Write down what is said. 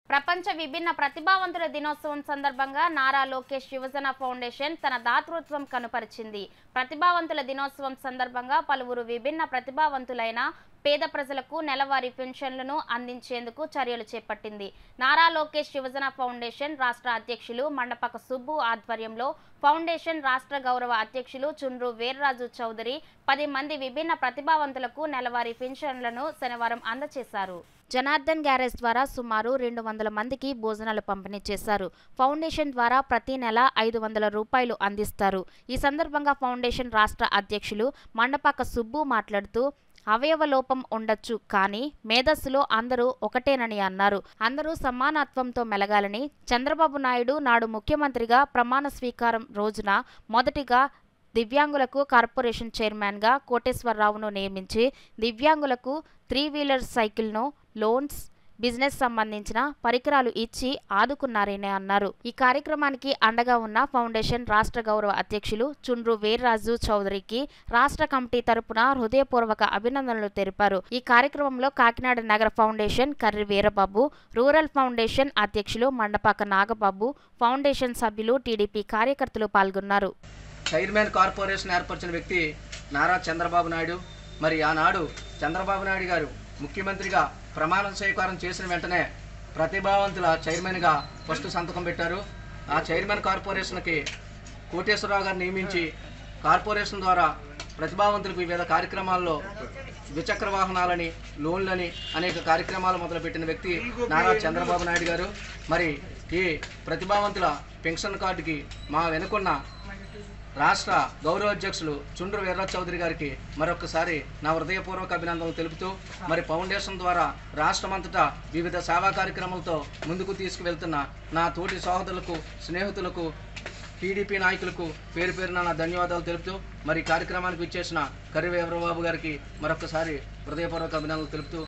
ప్రపంచ విభిన్న ప్రతిభావంతుల దినోత్సవం సందర్భంగా నారా లోకేష్ యువజన ఫౌండేషన్ తన దాతృత్వం కనుపరిచింది ప్రతిభావంతుల దినోత్సవం సందర్భంగా పలువురు విభిన్న ప్రతిభావంతులైన పేద ప్రజలకు నెలవారీ పెన్షన్లను అందించేందుకు చర్యలు చేపట్టింది నారా లోకేష్ యువజన ఫౌండేషన్ రాష్ట్ర అధ్యక్షులు మండపక సుబ్బు ఆధ్వర్యంలో ఫౌండేషన్ రాష్ట్ర గౌరవ అధ్యక్షులు చుండ్రు వీర్రాజు చౌదరి పది మంది విభిన్న ప్రతిభావంతులకు నెలవారీ పెన్షన్లను శనివారం అందజేశారు జనార్దన్ గ్యారేజ్ ద్వారా సుమారు రెండు వందల మందికి భోజనాలు పంపిణీ చేశారు ఫౌండేషన్ ద్వారా ప్రతి నెల ఐదు వందల రూపాయలు అందిస్తారు ఈ సందర్భంగా ఫౌండేషన్ రాష్ట్ర అధ్యక్షులు మండపాక సుబ్బు మాట్లాడుతూ అవయవ లోపం ఉండొచ్చు కానీ మేధస్సులో అందరూ ఒకటేనని అన్నారు అందరూ సమానత్వంతో మెలగాలని చంద్రబాబు నాయుడు నాడు ముఖ్యమంత్రిగా ప్రమాణ స్వీకారం రోజున మొదటిగా దివ్యాంగులకు కార్పొరేషన్ చైర్మన్గా కోటేశ్వరరావును నియమించి దివ్యాంగులకు త్రీ వీలర్ సైకిల్ను లోన్స్ బిజినెస్ సంబంధించిన పరికరాలు ఇచ్చి ఆదుకున్నారని అన్నారు ఈ కార్యక్రమానికి అండగా ఉన్న ఫౌండేషన్ రాష్ట్ర గౌరవ అధ్యక్షులు చుండ్రు వీర్రాజు చౌదరికి రాష్ట్ర కమిటీ తరపున హృదయపూర్వక అభినందనలు తెలిపారు ఈ కార్యక్రమంలో కాకినాడ నగర foundation Karri Veerababu rural foundation అధ్యక్షులు మండపాక నాగబాబు ఫౌండేషన్ సభ్యులు టీడీపీ కార్యకర్తలు పాల్గొన్నారు చైర్మన్ కార్పొరేషన్ ఏర్పరిచిన వ్యక్తి నారా చంద్రబాబు నాయుడు మరి ఆనాడు చంద్రబాబు నాయుడు గారు ముఖ్యమంత్రిగా ప్రమాణ స్వీకారం చేసిన వెంటనే ప్రతిభావంతుల చైర్మన్గా ఫస్ట్ సంతకం పెట్టారు ఆ చైర్మన్ కార్పొరేషన్కి కోటేశ్వరరావు గారు నియమించి కార్పొరేషన్ ద్వారా ప్రతిభావంతులకు వివిధ కార్యక్రమాల్లో ద్విచక్ర వాహనాలని లోన్లని అనేక కార్యక్రమాలు మొదలుపెట్టిన వ్యక్తి నారా చంద్రబాబు నాయుడు గారు మరి ఈ ప్రతిభావంతుల పెన్షన్ కార్డుకి మా వెనుకున్న రాష్ట్ర గౌరవ అధ్యక్షులు చుండ్రు వీర్రాజ్ చౌదరి గారికి మరొకసారి నా హృదయపూర్వక అభినందనలు తెలుపుతూ మరి ఫౌండేషన్ ద్వారా రాష్ట్రమంతటా వివిధ సేవా కార్యక్రమాలతో ముందుకు తీసుకువెళ్తున్న నా తోటి సహోదరులకు స్నేహితులకు టీడీపీ నాయకులకు పేరు పేరున నా ధన్యవాదాలు తెలుపుతూ మరి ఈ కార్యక్రమానికి ఇచ్చేసిన కరివేవరబాబు గారికి మరొకసారి హృదయపూర్వక అభినందనలు తెలుపుతూ